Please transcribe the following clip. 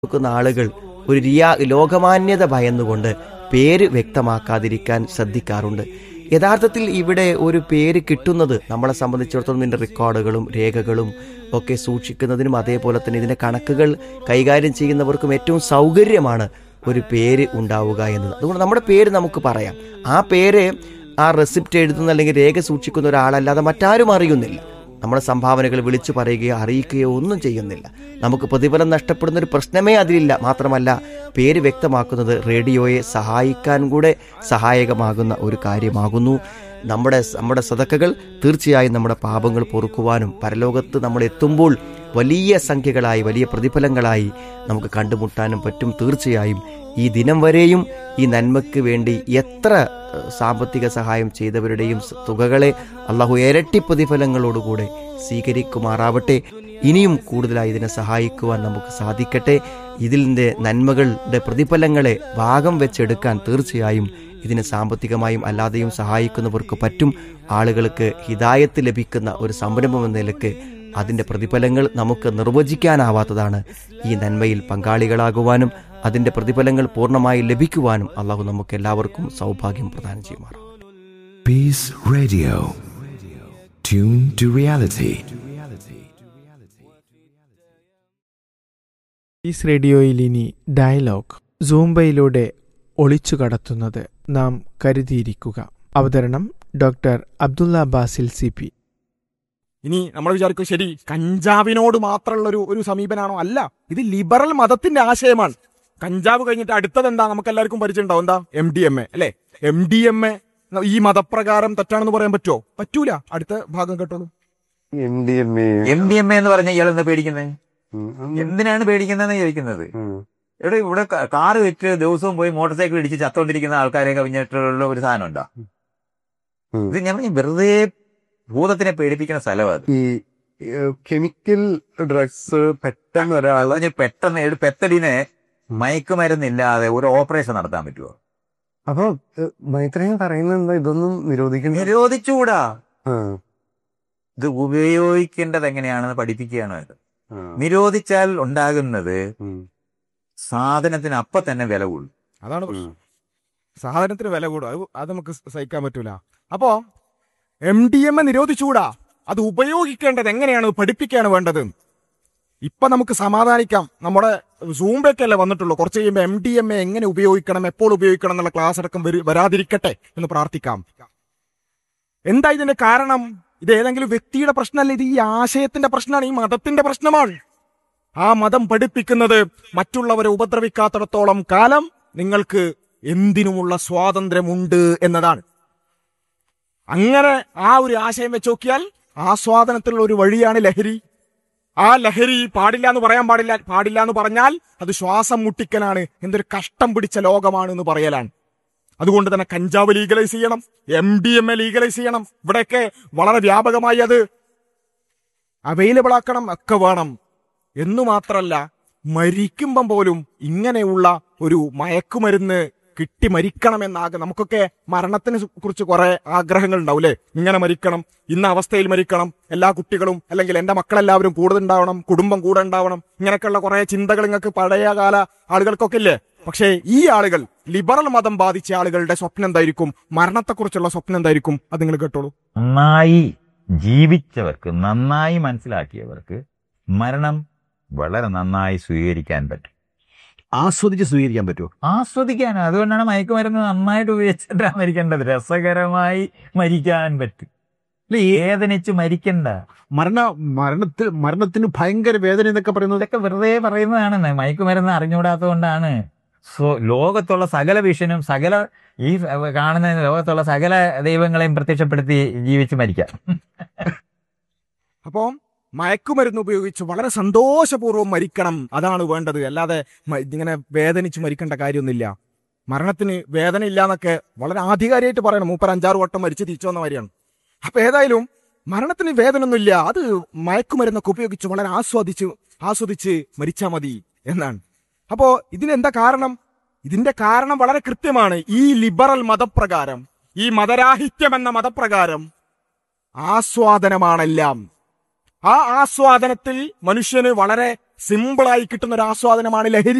കൊടുക്കുന്ന ആളുകൾ ഒരു റിയാ ലോകമാന്യത ഭയന്നുകൊണ്ട് പേര് വ്യക്തമാക്കാതിരിക്കാൻ ശ്രദ്ധിക്കാറുണ്ട് യഥാർത്ഥത്തിൽ ഇവിടെ ഒരു പേര് കിട്ടുന്നത് നമ്മളെ സംബന്ധിച്ചിടത്തോളം ഇതിൻ്റെ റെക്കോർഡുകളും രേഖകളും ഒക്കെ സൂക്ഷിക്കുന്നതിനും അതേപോലെ തന്നെ ഇതിൻ്റെ കണക്കുകൾ കൈകാര്യം ചെയ്യുന്നവർക്കും ഏറ്റവും സൗകര്യമാണ് ഒരു പേര് ഉണ്ടാവുക എന്നത് അതുകൊണ്ട് നമ്മുടെ പേര് നമുക്ക് പറയാം ആ പേര് ആ റെസിപ്റ്റ് എഴുതുന്ന അല്ലെങ്കിൽ രേഖ സൂക്ഷിക്കുന്ന ഒരാളല്ലാതെ മറ്റാരും അറിയുന്നില്ല നമ്മുടെ സംഭാവനകൾ വിളിച്ചു പറയുകയോ അറിയിക്കുകയോ ഒന്നും ചെയ്യുന്നില്ല നമുക്ക് പ്രതിഫലം നഷ്ടപ്പെടുന്ന ഒരു പ്രശ്നമേ അതിലില്ല മാത്രമല്ല പേര് വ്യക്തമാക്കുന്നത് റേഡിയോയെ സഹായിക്കാൻ കൂടെ സഹായകമാകുന്ന ഒരു കാര്യമാകുന്നു നമ്മുടെ നമ്മുടെ സതക്കകൾ തീർച്ചയായും നമ്മുടെ പാപങ്ങൾ പൊറുക്കുവാനും പരലോകത്ത് നമ്മൾ എത്തുമ്പോൾ വലിയ സംഖ്യകളായി വലിയ പ്രതിഫലങ്ങളായി നമുക്ക് കണ്ടുമുട്ടാനും പറ്റും തീർച്ചയായും ഈ ദിനം വരെയും ഈ നന്മയ്ക്ക് വേണ്ടി എത്ര സാമ്പത്തിക സഹായം ചെയ്തവരുടെയും തുകകളെ അള്ളാഹു ഇരട്ടി പ്രതിഫലങ്ങളോടുകൂടെ സ്വീകരിക്കുമാറാവട്ടെ ഇനിയും കൂടുതലായി ഇതിനെ സഹായിക്കുവാൻ നമുക്ക് സാധിക്കട്ടെ ഇതിൻ്റെ നന്മകളുടെ പ്രതിഫലങ്ങളെ ഭാഗം വെച്ചെടുക്കാൻ തീർച്ചയായും ഇതിനെ സാമ്പത്തികമായും അല്ലാതെയും സഹായിക്കുന്നവർക്ക് പറ്റും ആളുകൾക്ക് ഹിതായത്ത് ലഭിക്കുന്ന ഒരു സംരംഭം എന്ന നിലക്ക് അതിൻ്റെ പ്രതിഫലങ്ങൾ നമുക്ക് നിർവചിക്കാനാവാത്തതാണ് ഈ നന്മയിൽ പങ്കാളികളാകുവാനും അതിൻ്റെ പ്രതിഫലങ്ങൾ പൂർണ്ണമായി ലഭിക്കുവാനും അള്ളാഹു നമുക്ക് എല്ലാവർക്കും സൗഭാഗ്യം പ്രദാനം ചെയ്യുമാറാം Peace Radio. Tune to reality. Peace റേഡിയോയിൽ ഇനി ഡയലോഗ് സൂംബയിലൂടെ ഒളിച്ചു കടത്തുന്നത് നാം കരുതിയിരിക്കുക അവതരണം doctor Abdulla Basil C P ഇനി നമ്മൾ വിചാരിക്കും ശരി കഞ്ചാവിനോട് മാത്രമുള്ള ഒരു ഒരു സമീപനാണോ അല്ല ഇത് ലിബറൽ മതത്തിന്റെ ആശയമാണ് കഞ്ചാവ് കഴിഞ്ഞിട്ട് അടുത്തത് എന്താ നമുക്ക് എല്ലാവർക്കും പരിചയമുണ്ടാവും എന്താ എം ഡി എം എ അല്ലെ എം ഡി എം എ ഈ മതപ്രകാരം തെറ്റാണെന്ന് പറയാൻ പറ്റുമോ പറ്റൂല അടുത്ത ഭാഗം കേട്ടോളൂ M D M A M D M A എന്ന് പറഞ്ഞ ഇയാൾ എന്താ പേടിക്കുന്നത് എന്തിനാണ് പേടിക്കുന്നതെന്ന് ചോദിക്കുന്നത് ഇവിടെ ഇവിടെ ക- കാറ് വെച്ച് ദിവസവും പോയി മോട്ടോർ സൈക്കിൾ ഇടിച്ച് ചത്തോണ്ടിരിക്കുന്ന ആൾക്കാരെ കവിഞ്ഞിട്ടുള്ള ഒരു സാധനം ഉണ്ടോ ഉം. ഇത് ഞാൻ പറഞ്ഞു, വെറുതെ ഭൂതത്തിനെ പേടിപ്പിക്കുന്ന സ്ഥലമാണ് അത് ഈ കെമിക്കൽ ഡ്രഗ്സ് പെട്ടെന്ന് ഒരാള് പറഞ്ഞ് പെട്ടെന്ന് ഒരു പെത്തലിനെ മയക്കുമരുന്നില്ലാതെ ഒരു ഓപ്പറേഷൻ നടത്താൻ പറ്റുമോ അപ്പൊ മൈത്രേയൻ പറയുന്നത് എന്താ ഇതൊന്നും നിരോധിക്കണം നിരോധിച്ചുകൂടാ ഇത് ഉപയോഗിക്കേണ്ടത് എങ്ങനെയാണെന്ന് പഠിപ്പിക്കുകയാണ് വേണ്ടത് നിരോധിച്ചാൽ ഉണ്ടാകുന്നത് സാധനത്തിന് അപ്പൊ തന്നെ വില കൂടും അതാണ് പ്രശ്നം. സാധനത്തിന് വില കൂടും അത് അത് നമുക്ക് സഹിക്കാൻ പറ്റൂല അപ്പോ എം ഡി എം എ നിരോധിച്ചുകൂടാ അത് ഉപയോഗിക്കേണ്ടത് എങ്ങനെയാണ് പഠിപ്പിക്കുകയാണ് വേണ്ടത് ഇപ്പൊ നമുക്ക് സമാധാനിക്കാം നമ്മുടെ സൂംബയ്ക്കല്ലേ വന്നിട്ടുള്ളൂ കുറച്ച് കഴിയുമ്പോൾ എം ഡി എം എ എങ്ങനെ ഉപയോഗിക്കണം എപ്പോൾ ഉപയോഗിക്കണം എന്നുള്ള ക്ലാസ് അടക്കം വരു- വരാതിരിക്കട്ടെ എന്ന് പ്രാർത്ഥിക്കാം എന്താ ഇതിന്റെ കാരണം ഇത് ഏതെങ്കിലും വ്യക്തിയുടെ പ്രശ്നമല്ല ഇത് ഈ ആശയത്തിന്റെ പ്രശ്നമാണ് ഈ മതത്തിന്റെ പ്രശ്നമാണ് ആ മതം പഠിപ്പിക്കുന്നത് മറ്റുള്ളവരെ ഉപദ്രവിക്കാത്തിടത്തോളം കാലം നിങ്ങൾക്ക് എന്തിനുമുള്ള സ്വാതന്ത്ര്യമുണ്ട് എന്നതാണ് അങ്ങനെ ആ ഒരു ആശയം വെച്ച് നോക്കിയാൽ ആസ്വാദനത്തിലുള്ള ഒരു വഴിയാണ് ലഹരി ആ ലഹരി പാടില്ല എന്ന് പറയാൻ പാടില്ല പാടില്ല എന്ന് പറഞ്ഞാൽ അത് ശ്വാസം മുട്ടിക്കലാണ് എന്തൊരു കഷ്ടം പിടിച്ച ലോകമാണ് എന്ന് പറയലാണ് അതുകൊണ്ട് തന്നെ കഞ്ചാവ് ലീഗലൈസ് ചെയ്യണം M D M A legalise ചെയ്യണം ഇവിടെയൊക്കെ വളരെ വ്യാപകമായി അത് അവൈലബിൾ ആക്കണം ഒക്കെ വേണം എന്നു മാത്രല്ല മരിക്കുമ്പം പോലും ഇങ്ങനെയുള്ള ഒരു മയക്കുമരുന്ന് കിട്ടി മരിക്കണമെന്നാകെ നമുക്കൊക്കെ മരണത്തിനെ കുറിച്ച് കുറെ ആഗ്രഹങ്ങൾ ഉണ്ടാവൂലേ ഇങ്ങനെ മരിക്കണം ഇന്ന അവസ്ഥയിൽ മരിക്കണം എല്ലാ കുട്ടികളും അല്ലെങ്കിൽ എന്റെ മക്കളെല്ലാവരും കൂടുതൽ ഉണ്ടാവണം കുടുംബം കൂടെ ഉണ്ടാവണം ഇങ്ങനെയൊക്കെയുള്ള കുറെ ചിന്തകൾ നിങ്ങൾക്ക് പഴയ കാല ആളുകൾക്കൊക്കെ ഇല്ലേ പക്ഷേ ഈ ആളുകൾ ലിബറൽ മതം ബാധിച്ച ആളുകളുടെ സ്വപ്നം എന്തായിരിക്കും മരണത്തെക്കുറിച്ചുള്ള സ്വപ്നം എന്തായിരിക്കും അത് നിങ്ങൾ കേട്ടോളൂ നന്നായി ജീവിച്ചവർക്ക് നന്നായി മനസ്സിലാക്കിയവർക്ക് മരണം വളരെ നന്നായി സ്വീകരിക്കാൻ പറ്റും ആസ്വദിച്ച് സ്വീകരിക്കാൻ പറ്റുമോ ആസ്വദിക്കാൻ അതുകൊണ്ടാണ് മയക്കുമരുന്ന് നന്നായിട്ട് ഉപയോഗിച്ചിട്ടാണ് മരിക്കേണ്ടത് രസകരമായി മരിക്കാൻ പറ്റും വേദനിച്ച് മരിക്കണ്ട മരണ മരണത്തിൽ മരണത്തിന് ഭയങ്കര വേദന എന്നൊക്കെ പറയുന്നത് ഇതൊക്കെ വെറുതെ പറയുന്നതാണ് മയക്കുമരുന്ന് അറിഞ്ഞുകൂടാത്തതുകൊണ്ടാണ് സോ ലോകത്തുള്ള സകല വിഷനും സകല ഈ കാണുന്ന ലോകത്തുള്ള സകല ദൈവങ്ങളെയും പ്രത്യക്ഷപ്പെടുത്തി ജീവിച്ച് മരിക്കാം അപ്പോൾ മയക്കുമരുന്ന് ഉപയോഗിച്ച് വളരെ സന്തോഷപൂർവ്വം മരിക്കണം അതാണ് വേണ്ടത് അല്ലാതെ മ- ഇങ്ങനെ വേദനിച്ച് മരിക്കേണ്ട കാര്യമൊന്നുമില്ല മരണത്തിന് വേദന ഇല്ല എന്നൊക്കെ വളരെ ആധികാരികമായിട്ട് പറയണം മൂപ്പർ അഞ്ചാറ് വട്ടം മരിച്ച് തിരിച്ചു വന്ന മാതിരിയാണ് അപ്പൊ ഏതായാലും മരണത്തിന് വേദനയൊന്നുമില്ല അത് മയക്കുമരുന്നൊക്കെ ഉപയോഗിച്ച് വളരെ ആസ്വദിച്ച് ആസ്വദിച്ച് മരിച്ചാൽ മതി എന്നാണ് അപ്പോ ഇതിനെന്താ കാരണം ഇതിന്റെ കാരണം വളരെ കൃത്യമാണ് ഈ ലിബറൽ മതപ്രകാരം ഈ മതരാഹിത്യം എന്ന മതപ്രകാരം ആസ്വാദനമാണെല്ലാം ആ ആസ്വാദനത്തിൽ മനുഷ്യന് വളരെ സിമ്പിളായി കിട്ടുന്ന ഒരു ആസ്വാദനമാണ് ലഹരി